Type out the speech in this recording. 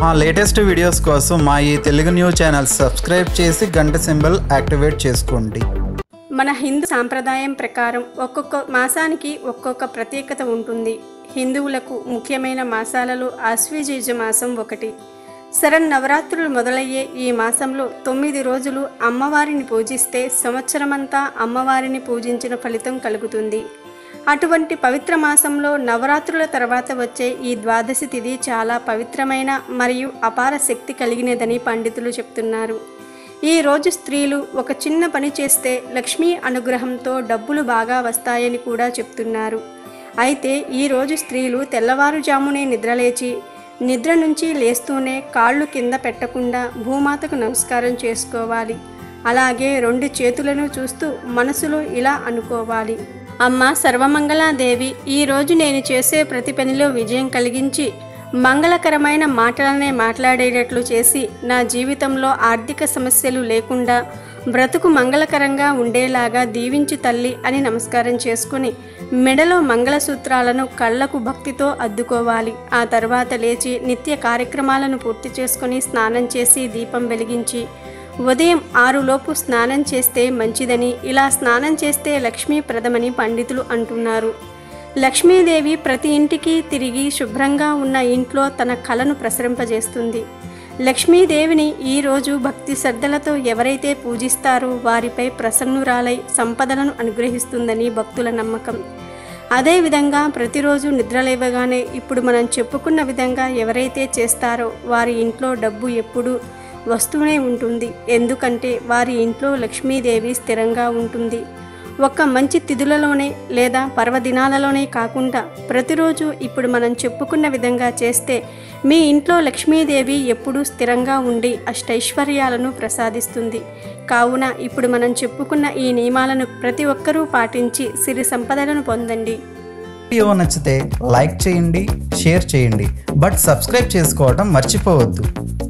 మా latest videos కోసం మా ఈ తెలుగు న్యూస్ ఛానల్ సబ్స్క్రైబ్ చేసి గంట సింబల్ యాక్టివేట్ చేసుకోండి మన హిందూ సాంప్రదాయం ప్రకారం ఒక్కొక్క మాసానికి ఒక్కొక్క ప్రత్యేకత ఉంటుంది హిందువులకు ముఖ్యమైన మాసాలలో ఆశ్వీజీజ మాసం ఒకటి శరణ్ నవరాత్రులు మొదలయ్యే ఈ మాసంలో తొమ్మిది రోజులు అమ్మవారిని పూజిస్తే సంవత్సరమంతా అమ్మవారిని పూజించిన ఫలితం కలుగుతుంది అటువంటి పవిత్ర మాసంలో నవరాత్రుల తర్వాత వచ్చే ఈ ద్వాదశి తిథి చాలా పవిత్రమైన మరియు అపార శక్తి కలిగినదని పండితులు చెప్తున్నారు ఈ రోజు స్త్రీలు ఒక చిన్న పని చేస్తే లక్ష్మీ అనుగ్రహంతో డబ్బులు బాగా వస్తాయని కూడా చెప్తున్నారు అయితే ఈ రోజు స్త్రీలు తెల్లవారుజామునే నిద్రలేచి నిద్ర నుంచి లేస్తూనే కాళ్ళు కింద పెట్టకుండా భూమాతకు నమస్కారం చేసుకోవాలి అలాగే రెండు చేతులను చూస్తూ మనసులో ఇలా అనుకోవాలి అమ్మ సర్వమంగళాదేవి ఈరోజు నేను చేసే ప్రతి పనిలో విజయం కలిగించి మంగళకరమైన మాటలనే మాట్లాడేటట్లు చేసి నా జీవితంలో ఆర్థిక సమస్యలు లేకుండా బ్రతుకు మంగళకరంగా ఉండేలాగా దీవించు తల్లి అని నమస్కారం చేసుకుని మెడలో మంగళసూత్రాలను కళ్ళకు భక్తితో అద్దుకోవాలి ఆ తర్వాత లేచి నిత్య కార్యక్రమాలను పూర్తి చేసుకుని స్నానం చేసి దీపం వెలిగించి ఉదయం ఆరులోపు స్నానం చేస్తే మంచిదని ఇలా స్నానం చేస్తే లక్ష్మీప్రదమని పండితులు అంటున్నారు లక్ష్మీదేవి ప్రతి ఇంటికి తిరిగి శుభ్రంగా ఉన్న ఇంట్లో తన కళను ప్రసరింపజేస్తుంది లక్ష్మీదేవిని ఈరోజు భక్తి శ్రద్ధలతో ఎవరైతే పూజిస్తారో వారిపై ప్రసన్నురాలై సంపదలను అనుగ్రహిస్తుందని భక్తుల నమ్మకం అదేవిధంగా ప్రతిరోజు నిద్రలేవగానే ఇప్పుడు మనం చెప్పుకున్న విధంగా ఎవరైతే చేస్తారో వారి ఇంట్లో డబ్బు ఎప్పుడూ వస్తూనే ఉంటుంది ఎందుకంటే వారి ఇంట్లో లక్ష్మీదేవి స్థిరంగా ఉంటుంది ఒక్క మంచి తిథులలోనే లేదా పర్వదినాలలోనే కాకుండా ప్రతిరోజు ఇప్పుడు మనం చెప్పుకున్న విధంగా చేస్తే మీ ఇంట్లో లక్ష్మీదేవి ఎప్పుడూ స్థిరంగా ఉండి అష్టైశ్వర్యాలను ప్రసాదిస్తుంది కావున ఇప్పుడు మనం చెప్పుకున్న ఈ నియమాలను ప్రతి ఒక్కరూ పాటించి సిరి సంపదలను పొందండి వీడియో నచ్చితే లైక్ చేయండి షేర్ చేయండి బట్ సబ్స్క్రైబ్ చేసుకోవడం మర్చిపోవద్దు